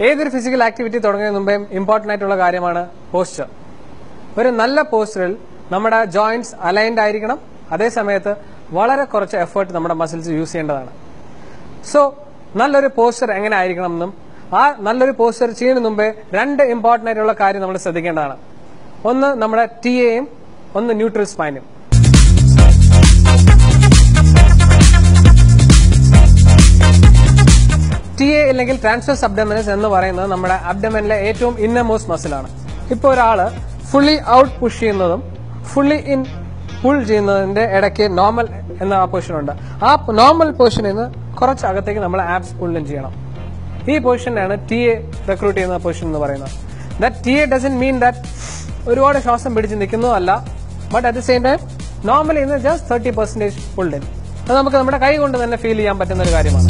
ഏതൊരു physical activity തുടങ്ങുന്നതിന് മുമ്പേ ഇമ്പോർട്ടന്റ് ആയിട്ടുള്ള കാര്യമാണ് പോസ്ചർ ഒരു നല്ല പോസ്റ്ററിൽ നമ്മുടെ ജോയിന്റ്സ് അലൈൻഡ് ആയിരിക്കണം അതേ സമയത്ത് വളരെ കുറച്ച് എഫേർട്ട് നമ്മുടെ മസിൽസ് യൂസ് ചെയ്യേണ്ടതാണ് സോ നല്ലൊരു പോസ്റ്റർ എങ്ങനെ ആയിരിക്കണം എന്നും ആ നല്ലൊരു പോസ്റ്റർ ചെയ്യുന്നതിന് മുമ്പേ രണ്ട് ഇമ്പോർട്ടന്റ് ആയിട്ടുള്ള കാര്യം നമ്മൾ ശ്രദ്ധിക്കേണ്ടതാണ് ഒന്ന് നമ്മുടെ ടി എയും ഒന്ന് ന്യൂട്രൽ സ്പൈനും ടി എ അല്ലെങ്കിൽ ട്രാൻസ്ഫേഴ്സ് അബ്ഡമിനസ് എന്ന് പറയുന്നത് നമ്മുടെ അബ്ഡമനിലെ ഏറ്റവും ഇന്നമോസ്റ്റ് മസിലാണ് ഇപ്പോൾ ഒരാള് ഫുള്ളി ഔട്ട് പുഷ് ചെയ്യുന്നതും ഫുള്ളി ഇൻ പുൾ ചെയ്യുന്നതിന്റെ ഇടയ്ക്ക് നോർമൽ എന്ന ആ പൊസിഷൻ ഉണ്ട് ആ നോർമൽ പൊസിഷനിൽ നിന്ന് കുറച്ച് അകത്തേക്ക് നമ്മൾ ആപ്സ് പുള്ളും ചെയ്യണം ഈ പൊസിഷനാണ് ടി എ റിക്രൂട്ട് ചെയ്യുന്ന പൊസിഷൻ എന്ന് പറയുന്നത് that T A doesn't mean that ഒരുപാട് ശ്വാസം പിടിച്ച് നിൽക്കുന്നതല്ല but at the same time normally ഇന്ന് ജസ്റ്റ് തേർട്ടി പെർസെന്റേജ് പുൾഡ് അത് നമുക്ക് നമ്മുടെ കൈ കൊണ്ട് തന്നെ ഫീൽ ചെയ്യാൻ പറ്റുന്ന ഒരു കാര്യമാണ്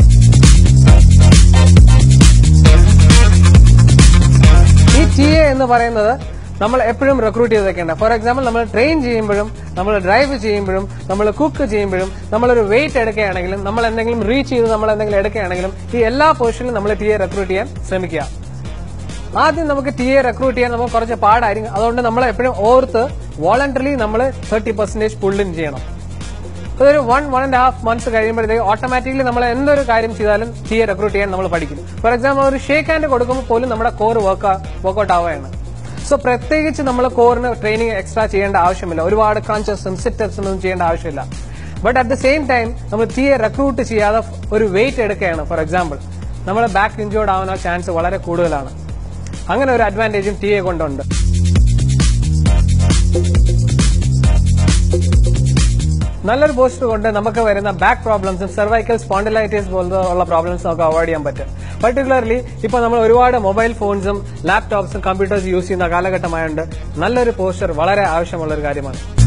ഈ ടി എ എന്ന് പറയുന്നത് നമ്മൾ എപ്പോഴും റിക്രൂട്ട് ചെയ്ത് വെക്കേണ്ട ഫോർ എക്സാമ്പിൾ നമ്മൾ ട്രെയിൻ ചെയ്യുമ്പോഴും നമ്മൾ ഡ്രൈവ് ചെയ്യുമ്പോഴും നമ്മൾ കുക്ക് ചെയ്യുമ്പോഴും നമ്മളൊരു വെയിറ്റ് എടുക്കുകയാണെങ്കിലും നമ്മൾ എന്തെങ്കിലും റീച്ച് ചെയ്ത് നമ്മൾ എന്തെങ്കിലും എടുക്കുകയാണെങ്കിലും ഈ എല്ലാ പൊസിഷനിലും നമ്മൾ ടി എ റിക്രൂട്ട് ചെയ്യാൻ ശ്രമിക്കുക ആദ്യം നമുക്ക് ടി എ റിക്രൂട്ട് ചെയ്യാൻ നമുക്ക് കുറച്ച് പാടായിരിക്കും അതുകൊണ്ട് നമ്മൾ എപ്പോഴും ഓർത്ത് വോളണ്ടറിലി നമ്മൾ തേർട്ടി പെർസെന്റേജ് പുള്ളിൻ ചെയ്യണം അതൊരു one one and half months കഴിയുമ്പോഴത്തേക്ക് ഓട്ടോമാറ്റിക്കലി നമ്മൾ എന്തൊരു കാര്യം ചെയ്താലും ടി എ റിക്രൂട്ട് ചെയ്യാൻ നമ്മൾ പഠിക്കും ഫോർ എക്സാമ്പിൾ ഒരു ഷേക്ക് ഹാൻഡ് കൊടുക്കുമ്പോൾ പോലും നമ്മുടെ കോർ വർക്ക് വർക്ക്ഔട്ട് ആവുകയാണ് സോ പ്രത്യേകിച്ച് നമ്മൾ കോറിന് ട്രെയിനിങ് എക്സ്ട്രാ ചെയ്യേണ്ട ആവശ്യമില്ല ഒരുപാട് ക്രഞ്ചസും സിറ്റപ്സും ഒന്നും ചെയ്യേണ്ട ആവശ്യമില്ല but at the same time നമ്മൾ ടി എ റിക്രൂട്ട് ചെയ്യാതെ ഒരു വെയിറ്റ് എടുക്കുകയാണ് ഫോർ എക്സാമ്പിൾ നമ്മൾ ബാക്ക് ഇഞ്ചോർഡ് ആവാനുള്ള ചാൻസ് വളരെ കൂടുതലാണ് അങ്ങനെ ഒരു അഡ്വാൻറ്റേജും ടി എ കൊണ്ടുണ്ട് നല്ലൊരു പോസ്റ്റർ കൊണ്ട് നമുക്ക് വരുന്ന ബാക്ക് പ്രോബ്ലംസും സെർവൈക്കൽ സ്പോണ്ടിലൈറ്റിസ് പോലത്തെ ഉള്ള പ്രോബ്ലംസ് നമുക്ക് അവോയ്ഡ് ചെയ്യാൻ പറ്റും പർട്ടിക്കുലർലി ഇപ്പൊ നമ്മൾ ഒരുപാട് മൊബൈൽ ഫോൺസും ലാപ്ടോപ്സും കമ്പ്യൂട്ടേഴ്സ് യൂസ് ചെയ്യുന്ന കാലഘട്ടമായതുകൊണ്ട് നല്ലൊരു പോസ്റ്റർ വളരെ ആവശ്യമുള്ള ഒരു കാര്യമാണ്